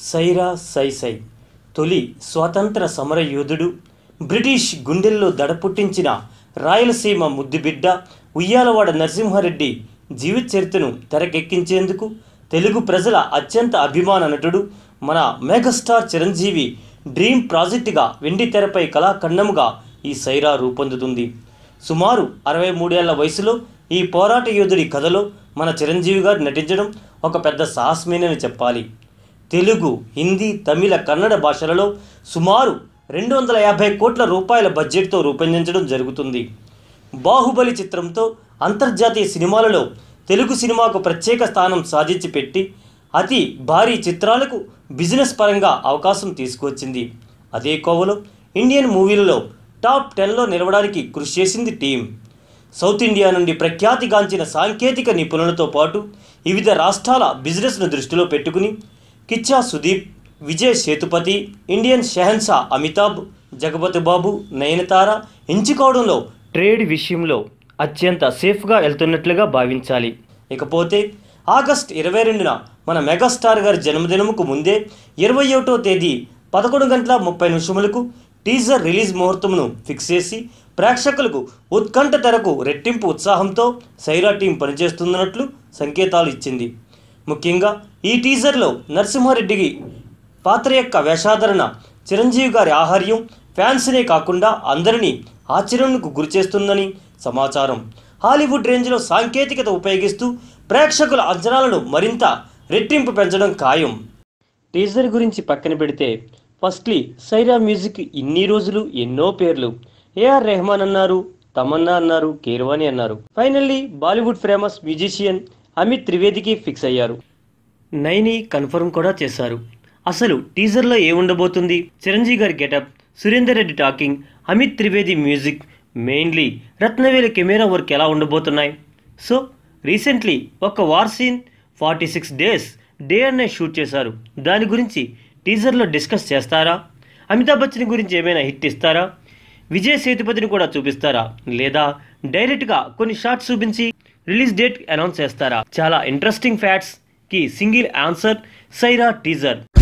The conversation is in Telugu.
సైరా సై సై తొలి స్వాతంత్ర సమర యోధుడు బ్రిటిష్ గుండెల్లో దడ పుట్టించిన రాయలసీమ ముద్దుబిడ్డ ఉయ్యాలవాడ నరసింహారెడ్డి జీవిత చరిత్రను తెరకెక్కించేందుకు తెలుగు ప్రజల అత్యంత అభిమాన నటుడు మన మెగాస్టార్ చిరంజీవి డ్రీమ్ ప్రాజెక్టుగా వెండి తెరపై కళాఖండముగా ఈ సైరా రూపొందుతుంది సుమారు అరవై మూడేళ్ల వయసులో ఈ పోరాట యోధుడి కథలో మన చిరంజీవి గారు నటించడం ఒక పెద్ద సాహసమేనని చెప్పాలి తెలుగు హిందీ తమిళ కన్నడ భాషలలో సుమారు రెండు వందల యాభై కోట్ల రూపాయల బడ్జెట్తో రూపొందించడం జరుగుతుంది బాహుబలి చిత్రంతో అంతర్జాతీయ సినిమాలలో తెలుగు సినిమాకు ప్రత్యేక స్థానం సాధించి పెట్టి అతి భారీ చిత్రాలకు బిజినెస్ పరంగా అవకాశం తీసుకువచ్చింది అదే కోవలో ఇండియన్ మూవీలలో టాప్ టెన్లో నిలవడానికి కృషి చేసింది టీం సౌత్ ఇండియా నుండి ప్రఖ్యాతిగాంచిన సాంకేతిక నిపుణులతో పాటు వివిధ రాష్ట్రాల బిజినెస్ను దృష్టిలో పెట్టుకుని కిచ్చా సుదీప్ విజయ్ సేతుపతి ఇండియన్ షెహన్షా అమితాబ్ జగపతి బాబు నయనతార ఎంచుకోవడంలో ట్రేడ్ విషయంలో అత్యంత సేఫ్గా వెళ్తున్నట్లుగా భావించాలి ఇకపోతే ఆగస్ట్ ఇరవై రెండున మన మెగాస్టార్ గారి జన్మదినముకు ముందే ఇరవై ఒకటో తేదీ పదకొండు గంటల ముప్పై నిమిషములకు టీజర్ రిలీజ్ ముహూర్తమును ఫిక్స్ చేసి ప్రేక్షకులకు ఉత్కంఠ తెరకు రెట్టింపు ఉత్సాహంతో సైరా టీం పనిచేస్తున్నట్లు సంకేతాలు ఇచ్చింది ముఖ్యంగా ఈ టీజర్లో నరసింహారెడ్డికి పాత్ర యొక్క వేషాధరణ చిరంజీవి గారి ఆహార్యం ఫ్యాన్స్నే కాకుండా అందరినీ ఆశ్చర్యంకు గురిచేస్తుందని సమాచారం హాలీవుడ్ రేంజ్లో సాంకేతికత ఉపయోగిస్తూ ప్రేక్షకుల అంచనాలను మరింత రెట్టింపు పెంచడం ఖాయం టీజర్ గురించి పక్కన పెడితే ఫస్ట్లీ సైరా మ్యూజిక్ ఇన్ని రోజులు ఎన్నో పేర్లు ఏఆర్ రెహమాన్ అన్నారు తమన్నా అన్నారు కీర్వాణి అన్నారు finally Bollywood famous musician Amit త్రివేదికి ఫిక్స్ అయ్యారు నైని కన్ఫర్మ్ కూడా చేశారు అసలు టీజర్లో ఏముండబోతుంది Chiranjeevi garu getup Surender Reddy talking Amit Trivedi music మెయిన్లీ రత్నవేలి కెమెరా వర్క్ ఎలా ఉండబోతున్నాయి సో రీసెంట్లీ ఒక war scene forty six days day and night shoot చేశారు దాని గురించి టీజర్లో డిస్కస్ చేస్తారా అమితాబ్ బచ్చన్ గురించి ఏమైనా హిట్ ఇస్తారా విజయ్ సేతుపతిని కూడా చూపిస్తారా లేదా డైరెక్ట్గా కొన్ని షార్ట్స్ చూపించి రిలీజ్ డేట్ అనౌన్స్ చేస్తారా చాలా ఇంట్రెస్టింగ్ ఫ్యాక్ట్స్ కి సింగిల్ ఆన్సర్ సైరా టీజర్